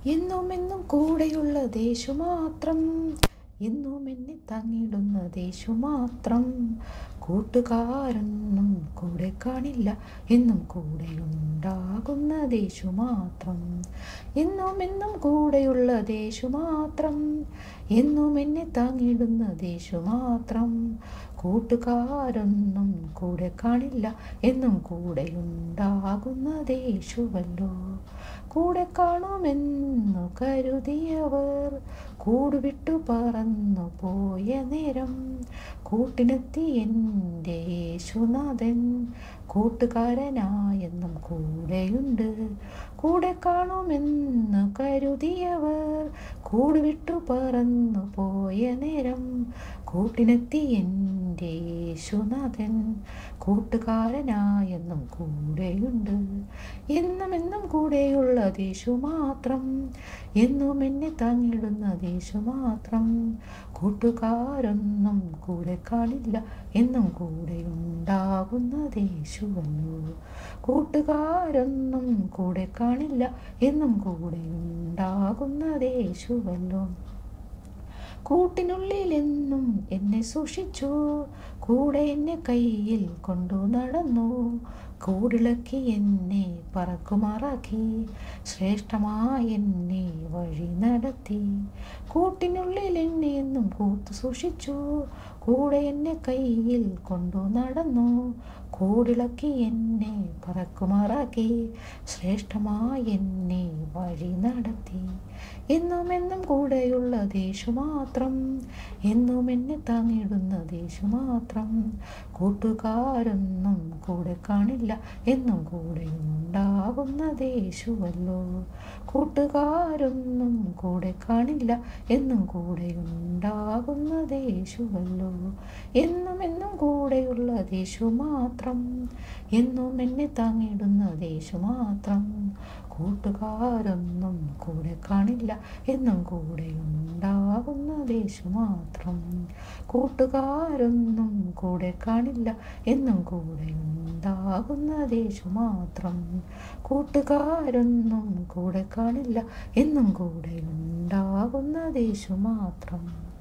എന്നും എന്നും കൂടെയുള്ള ദേശു മാത്രം എന്നും എന്നെ തങ്ങിടുന്ന ദേശു മാത്രം കൂട്ടുകാരൊന്നും കൂടെ കാണില്ല എന്നും കൂടെയുണ്ടാകുന്ന ദേശു മാത്രം എന്നും എന്നും കൂടെയുള്ള ദേശു മാത്രം എന്നും എന്നെ താങ്ങിടുന്ന ദേശു മാത്രം കൂട്ടുകാരൊന്നും കൂടെ കാണില്ല എന്നും കൂടെയുണ്ടാകുന്ന ദേശുവല്ലോ കൂടെ കാണുമെന്നു കരുതിയവർ കൂടുവിട്ടു പറന്നു പോയ നേരം കൂട്ടിനെത്തി എൻ്റെ യേശുനാഥൻ കൂട്ടുകാരനായെന്നും കൂടെയുണ്ട് കൂടെ കാണുമെന്ന് കരുതിയവർ കൂടുവിട്ടു പറന്നു പോയ നേരം കൂട്ടിനെത്തി എൻ്റെ യേശുനാഥൻ കൂട്ടുകാരനായെന്നും കൂടെയുണ്ട് എന്നും എന്നും കൂടെയുള്ള ദേശു മാത്രം എന്നും എന്നെ താങ്ങിടുന്ന ദേശു മാത്രം കൂട്ടുകാരൊന്നും കൂടെ കാണില്ല എന്നും കൂടെയുണ്ടാകുന്ന ദേശുവല്ലോ കൂട്ടുകാരൊന്നും കൂടെ കാണില്ല എന്നും കൂടെയുണ്ടാകുന്ന ദേശുവല്ലോ കൂട്ടിനുള്ളിലെന്നും എന്നെ സൂക്ഷിച്ചു കൂടെ എന്നെ കയ്യിൽ കൊണ്ടു നടന്നു കൂടിളക്കി എന്നെ പറക്കുമാറാക്കി ശ്രേഷ്ഠമായി എന്നെ വഴി നടത്തി കൂട്ടിനുള്ളിൽ എന്നെ എന്നും കൂത്തു സൂക്ഷിച്ചു കൂടെ എന്നെ കയ്യിൽ കൊണ്ടു നടന്നു കൂടിളക്കി എന്നെ പറക്കുമാറാക്കി ശ്രേഷ്ഠമായി എന്നെ വഴി നടത്തി എന്നും എന്നും കൂടെയുള്ള ദേശു മാത്രം എന്നും എന്നെ താങ്ങിടുന്ന ദേശു മാത്രം കൂട്ടുകാരൊന്നും കൂടെ കാണില്ല എന്നും കൂടെ ഉണ്ടാകുന്ന ദേശുവല്ലോ കൂട്ടുകാരൊന്നും കൂടെ കാണില്ല എന്നും കൂടെ ഉണ്ടാകുന്ന ദേശുവല്ലോ എന്നും എന്നും കൂടെയുള്ള ദേശു മാത്രം എന്നും എന്നെ താങ്ങിടുന്ന ദേശു മാത്രം കൂട്ടുകാരൊന്നും കൂടെ കാണില്ല എന്നും കൂടെ ഉണ്ടാകുന്ന ദേശു മാത്രം കൂട്ടുകാരൊന്നും കൂടെ കാണില്ല എന്നും കൂടെ ഉണ്ടാകുന്ന ദേശു മാത്രം കൂട്ടുകാരൊന്നും കൂടെ കാണില്ല എന്നും കൂടെ ഉണ്ടാകുന്ന ദേശു മാത്രം